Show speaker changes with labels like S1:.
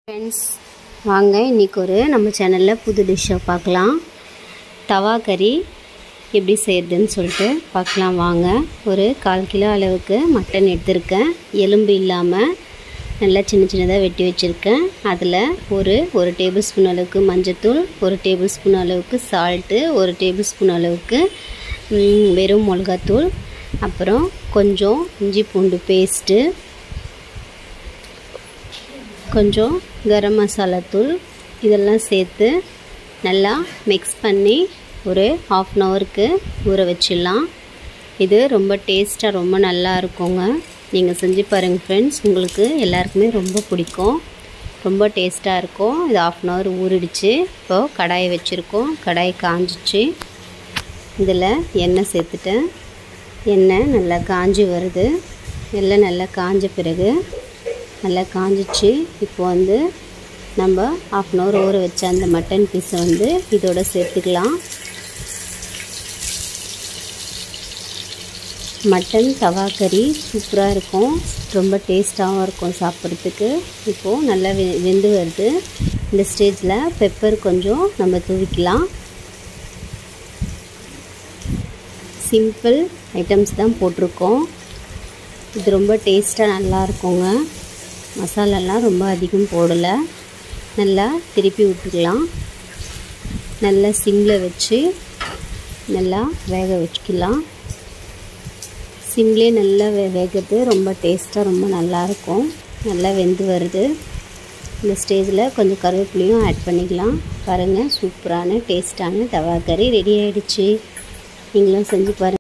S1: friends வாங்க இன்றைக்கி ஒரு நம்ம சேனலில் புது டிஷ்ஷை பார்க்கலாம் தவா கறி எப்படி செய்கிறதுன்னு சொல்லிட்டு பார்க்கலாம் வாங்க ஒரு கால் கிலோ அளவுக்கு மட்டன் எடுத்திருக்கேன் எலும்பு இல்லாமல் நல்லா சின்ன சின்னதாக வெட்டி வச்சுருக்கேன் அதில் ஒரு ஒரு டேபிள் ஸ்பூன் அளவுக்கு மஞ்சத்தூள் ஒரு டேபிள் ஸ்பூன் அளவுக்கு சால்ட்டு ஒரு டேபிள் ஸ்பூன் அளவுக்கு ம், வெறும் மிளகாத்தூள் அப்புறம் கொஞ்சம் இஞ்சி பூண்டு பேஸ்ட்டு கொஞ்சம் கரம் மசாலா தூள் இதெல்லாம் சேர்த்து நல்லா மிக்ஸ் பண்ணி ஒரு ஆஃப் அன் ஹவருக்கு ஊற வச்சிடலாம் இது ரொம்ப டேஸ்ட்டாக ரொம்ப நல்லா இருக்குங்க நீங்கள் செஞ்சு பாருங்கள் ஃப்ரெண்ட்ஸ் உங்களுக்கு எல்லாருக்குமே ரொம்ப பிடிக்கும் ரொம்ப டேஸ்ட்டாக இருக்கும் இது ஆஃப் அன் ஹவர் ஊறிடுச்சு இப்போது கடாயை வச்சுருக்கோம் கடாய் காஞ்சிச்சு இதில் எண்ணெய் சேர்த்துட்டேன் எண்ணெய் நல்லா காஞ்சி வருது எல்லாம் நல்லா காஞ்ச பிறகு நல்லா காஞ்சிச்சு இப்போ வந்து நம்ம ஆஃப் அன் ஹவர் ஊற வச்ச அந்த மட்டன் பீஸை வந்து இதோட சேர்த்துக்கலாம் மட்டன் தவா கறி சூப்பராக இருக்கும் ரொம்ப டேஸ்ட்டாகவும் இருக்கும் சாப்பிட்றதுக்கு இப்போது நல்லா வெ வெந்து வருது இந்த ஸ்டேஜில் பெப்பர் கொஞ்சம் நம்ம தூவிக்கலாம் சிம்பிள் ஐட்டம்ஸ் தான் போட்டிருக்கோம் இது ரொம்ப டேஸ்ட்டாக நல்லா இருக்குங்க மசாலாலாம் ரொம்ப அதிகம் போடலை நல்லா திருப்பி விட்டுக்கலாம் நல்லா சிம்மில் வச்சு நல்லா வேக வச்சுக்கலாம் சிம்லேயே நல்லா வே வேகிறது ரொம்ப டேஸ்ட்டாக ரொம்ப நல்லாயிருக்கும் நல்லா வெந்து வருது இந்த ஸ்டேஜில் கொஞ்சம் கருவேப்பிலையும் ஆட் பண்ணிக்கலாம் பாருங்கள் சூப்பரான டேஸ்ட்டான தவா கறி ரெடி ஆகிடுச்சு நீங்களும் செஞ்சு பாருங்கள்